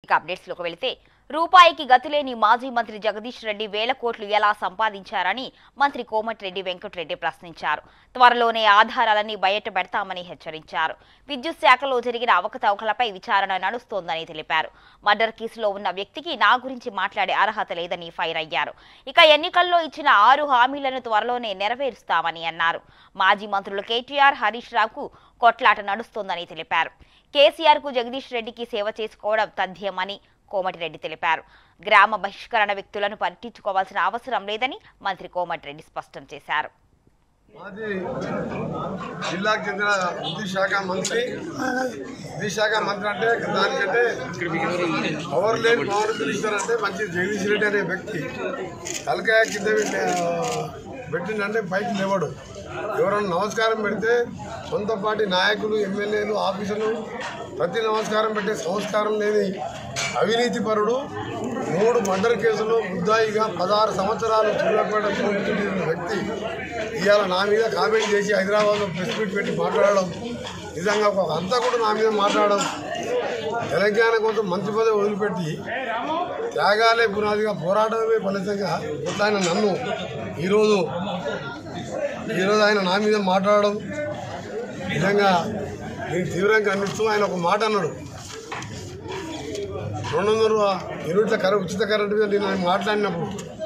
ఇక అప్డేట్స్లోకి వెళితే రూపాయికి గతిలేని మాజీ మంత్రి జగదీష్ రెడ్డి వేల కోట్లు ఎలా సంపాదించారని మంత్రి కోమటిరెడ్డి వెంకటరెడ్డి ప్రశ్నించారు త్వరలోనే ఆధారాలన్నీ బయట పెడతామని హెచ్చరించారు విద్యుత్ శాఖలో జరిగిన అవకతవకలపై విచారణ నడుస్తోందని తెలిపారు మర్డర్ కేసులో ఉన్న వ్యక్తికి నా గురించి మాట్లాడే అర్హత లేదని ఫైర్ అయ్యారు ఇక ఎన్నికల్లో ఇచ్చిన ఆరు హామీలను త్వరలోనే నెరవేరుస్తామని అన్నారు మాజీ మంత్రులు కేటీఆర్ హరీష్ రావుకు కొట్లాట నడుస్తోందని తెలిపారు కేసీఆర్ కు జగదీష్ రెడ్డికి సేవ చేసుకోవడం తథ్యమని కోమటిరెడ్డి తెలిపారు గ్రామ బహిష్కరణ వ్యక్తులను పట్టించుకోవాల్సిన అవసరం లేదని మంత్రి కోమటిరెడ్డి స్పష్టం చేశారు మాది జిల్లాకు చెందిన విద్యుత్ శాఖ మంత్రి విద్యుత్ శాఖ మంత్రి అంటే దానికంటే పవర్ లేని పవర్ మినిస్టర్ అంటే మంచి జగదీష్ రెడ్డి అనే వ్యక్తి తలకాయ కింద పెట్టి, ఆ, పెట్టిందంటే పైకి లేవడు ఎవరైనా నమస్కారం పెడితే సొంత పార్టీ నాయకులు ఎమ్మెల్యేలు ఆఫీసర్లు ప్రతి నమస్కారం పెట్టే సంస్కారం లేని అవినీతి పరుడు మూడు మర్డర్ కేసులో ముద్దాయిగా పదహారు సంవత్సరాలు సూర్యాపేట కూర్చుంటున్న వ్యక్తి ఇవాళ నా మీద కామెంట్ చేసి హైదరాబాద్లో ప్రెస్ మీట్ పెట్టి మాట్లాడడం నిజంగా ఒక అంతా కూడా నా మీద మాట్లాడడం తెలంగాణ కోసం మంత్రి పదవి వదిలిపెట్టి త్యాగాలే పునాదిగా పోరాటమే ఫలితంగా ఇట్లా ఆయన నన్ను ఈరోజు ఈరోజు ఆయన నా మీద మాట్లాడడం నిజంగా నేను తీవ్రంగా ఖండిస్తూ ఆయన ఒక మాట అన్నాడు రెండు వందల యూనిట్ల కర ఉచిత కరెంటు మీద నేను ఆయన మాట్లాడినప్పుడు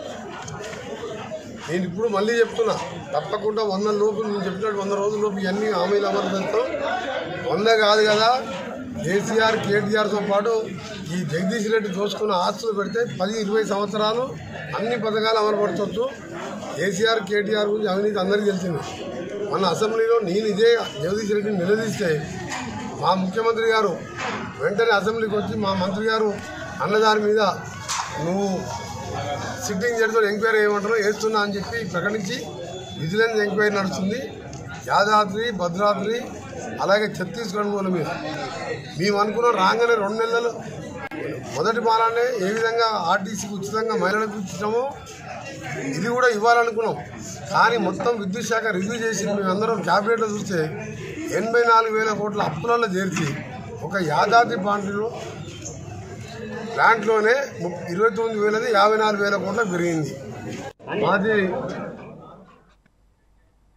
నేను ఇప్పుడు మళ్ళీ చెప్తున్నా తప్పకుండా వంద లోపు నేను చెప్పినట్టు వంద రోజుల లోపు ఇవన్నీ హామీలు అమలు చేస్తాం వంద కాదు కదా కేసీఆర్ కేటీఆర్తో పాటు ఈ జగదీష్ రెడ్డి దోచుకున్న ఆస్తులు పెడితే పది ఇరవై సంవత్సరాలు అన్ని పథకాలు అమలుపరచవచ్చు కేసీఆర్ కేటీఆర్ గురించి అవినీతి అందరికీ తెలిసింది మన అసెంబ్లీలో నేను ఇదే జగదీష్ రెడ్డిని నిలదీస్తే మా ముఖ్యమంత్రి గారు వెంటనే అసెంబ్లీకి వచ్చి మా మంత్రి గారు అన్నదాని మీద నువ్వు సిట్టింగ్ జడ్జితో ఎంక్వైరీ ఏమంటారో వేస్తున్నా అని చెప్పి ప్రకటించి విజిలెన్స్ ఎంక్వైరీ నడుస్తుంది యాదాద్రి భద్రాద్రి అలాగే ఛత్తీస్గఢ్ మూల మీద మేము అనుకున్న రాగానే రెండు నెలలు మొదటి మాలానే ఏ విధంగా ఆర్టీసీకి ఉచితంగా మహిళలకు ఇచ్చామో ఇది కూడా ఇవ్వాలనుకున్నాం కానీ మొత్తం విద్యుత్ శాఖ రివ్యూ చేసి మేమందరం క్యాబినెట్లో చూస్తే ఎనభై నాలుగు వేల కోట్ల అప్పులలో చేర్చి ఒక యాదాద్రి పాండ్రిలో ప్లాంట్లోనే ము- ఇరవై తొమ్మిది వేలది యాభై నాలుగు వేల కోట్ల పెరిగింది మాది